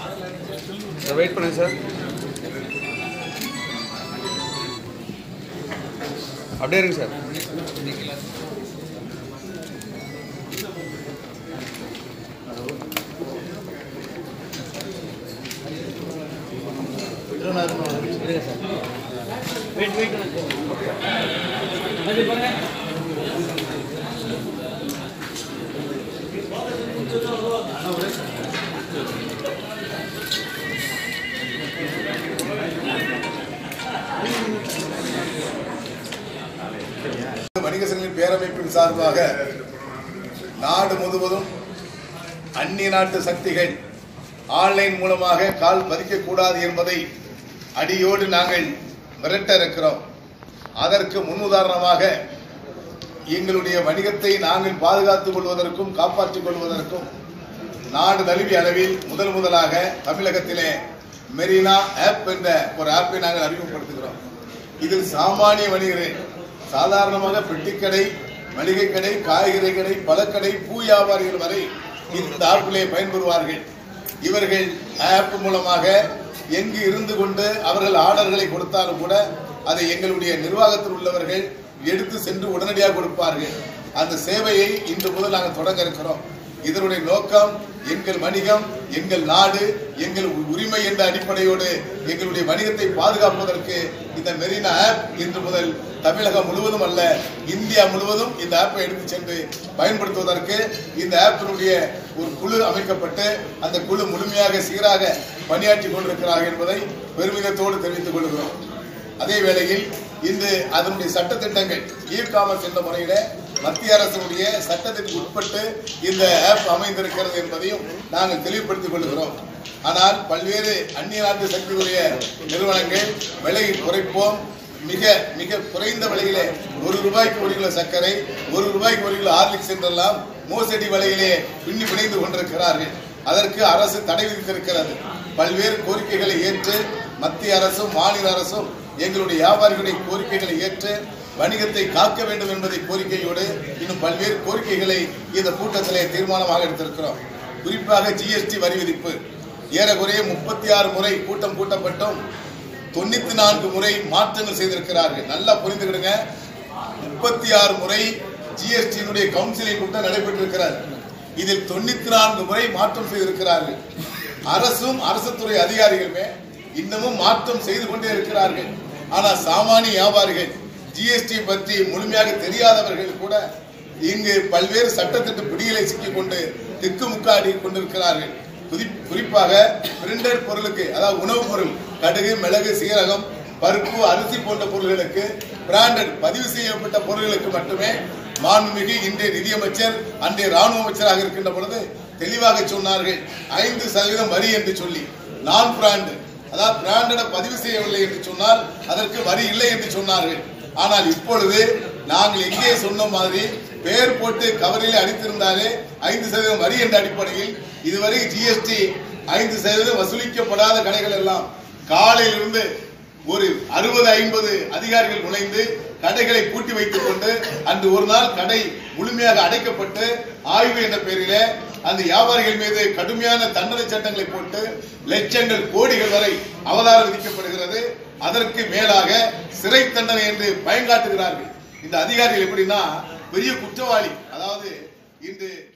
sir wait பண்ணுங்க sir அப்படியே இருங்க சார் வணிக சங்கங்களின் பேரமைப்பின் சார்பாக நாடு முழுவதும் அந்நிய நாட்டு சக்திகள் ஆன்லைன் மூலமாக கால் பதிக்கக்கூடாது என்பதை அடியோடு நாங்கள் மிரட்ட இருக்கிறோம் அதற்கு முன்னுதாரணமாக எங்களுடைய வணிகத்தை நாங்கள் பாதுகாத்துக் கொள்வதற்கும் காப்பாற்றிக் கொள்வதற்கும் நாடு தழுவிய அளவில் முதல் முதலாக தமிழகத்திலே மெரினா ஆப் என்ற ஒரு ஆப்பை நாங்கள் அறிமுகப்படுத்துகிறோம் இதில் சாமானிய வணிகர்கள் சாதாரணமாக பெட்டிக்கடை மளிகை கடை காய்கறி கடை பழக்கடை பூ வியாபாரிகள் வரை இந்த ஆப்பிலே பயன்பெறுவார்கள் இவர்கள் ஆப் மூலமாக எங்கு இருந்து கொண்டு அவர்கள் ஆர்டர்களை கொடுத்தாலும் கூட அதை எங்களுடைய நிர்வாகத்தில் உள்ளவர்கள் எடுத்து சென்று உடனடியாக கொடுப்பார்கள் அந்த சேவையை இன்று முதல் நாங்கள் தொடங்க இருக்கிறோம் இதனுடைய நோக்கம் எங்கள் வணிகம் எங்கள் நாடு எங்கள் உரிமை என்ற அடிப்படையோடு எங்களுடைய வணிகத்தை பாதுகாப்பதற்கு இந்த மெரினா ஆப் இன்று முதல் தமிழகம் முழுவதும் அல்ல இந்தியா முழுவதும் இந்த ஆப்பை எடுத்து சென்று பயன்படுத்துவதற்கு இந்த ஆப்பினுடைய ஒரு குழு அமைக்கப்பட்டு அந்த குழு முழுமையாக சீராக பணியாற்றி கொண்டிருக்கிறார்கள் என்பதை பெருமிதத்தோடு தெரிவித்துக் கொள்கிறோம் அதே வேளையில் இன்று அதனுடைய சட்டத்திட்டங்கள் இ காமர்ஸ் என்ற முறையில மத்திய அரசினுடைய சட்டத்திற்கு உட்பட்டு இந்த ஆப் அமைந்திருக்கிறது என்பதையும் நாங்கள் தெளிவுபடுத்திக் கொள்கிறோம் ஆனால் பல்வேறு அந்நிய நாட்டு சக்திகளுடைய நிறுவனங்கள் விலை குறைப்போம் மிக மிக குறைந்த விலையிலே ஒரு ரூபாய்க்கு ஒரு கிலோ சர்க்கரை ஒரு ரூபாய்க்கு ஒரு கிலோ ஹார்லிக்ஸ் என்றெல்லாம் மோசடி விலையிலே பின்னி பிணைந்து கொண்டிருக்கிறார்கள் அதற்கு அரசு தடை விதித்திருக்கிறது பல்வேறு கோரிக்கைகளை ஏற்று மத்திய அரசும் மாநில அரசும் எங்களுடைய வியாபாரிகளுடைய கோரிக்கைகளை ஏற்று வணிகத்தை காக்க வேண்டும் என்பதை கோரிக்கையோடு இன்னும் பல்வேறு கோரிக்கைகளை இந்த கூட்டத்திலே தீர்மானமாக எடுத்திருக்கிறோம் குறிப்பாக ஜிஎஸ்டி வரி விதிப்பு ஏறக்குறைய முப்பத்தி ஆறு முறை கூட்டம் கூட்டப்பட்டும் தொண்ணூத்தி நான்கு முறை மாற்றங்கள் செய்திருக்கிறார்கள் நல்லா புரிந்துக்கிடுங்க முப்பத்தி ஆறு முறை ஜிஎஸ்டியினுடைய கவுன்சிலிங் கூட்டம் நடைபெற்றிருக்கிறது இதில் தொண்ணூத்தி நான்கு முறை மாற்றம் செய்திருக்கிறார்கள் அரசும் அரசு துறை அதிகாரிகளுமே இன்னமும் மாற்றம் செய்து கொண்டே இருக்கிறார்கள் ஆனால் சாமானிய வியாபாரிகள் ஜிஎஸ்டி பற்றி முழுமையாக தெரியாதவர்கள் கூட இங்கு பல்வேறு சட்டத்திட்ட பிடிகளை சிக்கிக்கொண்டு திக்குமுக்காடி கொண்டிருக்கிறார்கள் குறி- குறிப்பாக பிரிண்டட் பொருளுக்கு அதாவது உணவுப் பொருள் கடுகு மிளகு சீரகம் பருப்பு அரிசி போன்ற பொருள்களுக்கு பிராண்டட் பதிவு செய்யப்பட்ட பொருள்களுக்கு மட்டுமே மாண்புமிகு இன்றைய நிதியமைச்சர் அன்றைய ராணுவ அமைச்சராக இருக்கின்ற பொழுது தெளிவாக சொன்னார்கள் ஐந்து சதவீதம் வரி என்று சொல்லி நான் பிராண்ட் அதாவது பிராண்டட பதிவு செய்யவில்லை என்று சொன்னால் அதற்கு வரி இல்லை என்று சொன்னார்கள் ஆனால் இப்பொழுது நாங்கள் எங்கே சொன்ன மாதிரி பெயர் போட்டு கவரிலே அடித்திருந்தாலே ஐந்து சதவீதம் வரி என்ற அடிப்படையில் இதுவரை ஜிஎஸ்டி ஐந்து சதவீதம் வசூலிக்கப்படாத கடைகள் எல்லாம் காலையிலிருந்து ஒரு அறுபது ஐம்பது அதிகாரிகள் நுழைந்து கடைகளை பூட்டி வைத்துக் கொண்டு அன்று ஒரு நாள் கடை முழுமையாக அடைக்கப்பட்டு ஆய்வு என்ற பெயரிலே அந்த வியாபாரிகள் மீது கடுமையான தண்டனை சட்டங்களை போட்டு லட்சங்கள் கோடிகள் வரை அவதாரம் விதிக்கப்படுகிறது அதற்கு மேலாக சிறை தண்டனை என்று பயன்காட்டுகிறார்கள் இந்த அதிகாரிகள் எப்படின்னா பெரிய குற்றவாளி அதாவது இன்று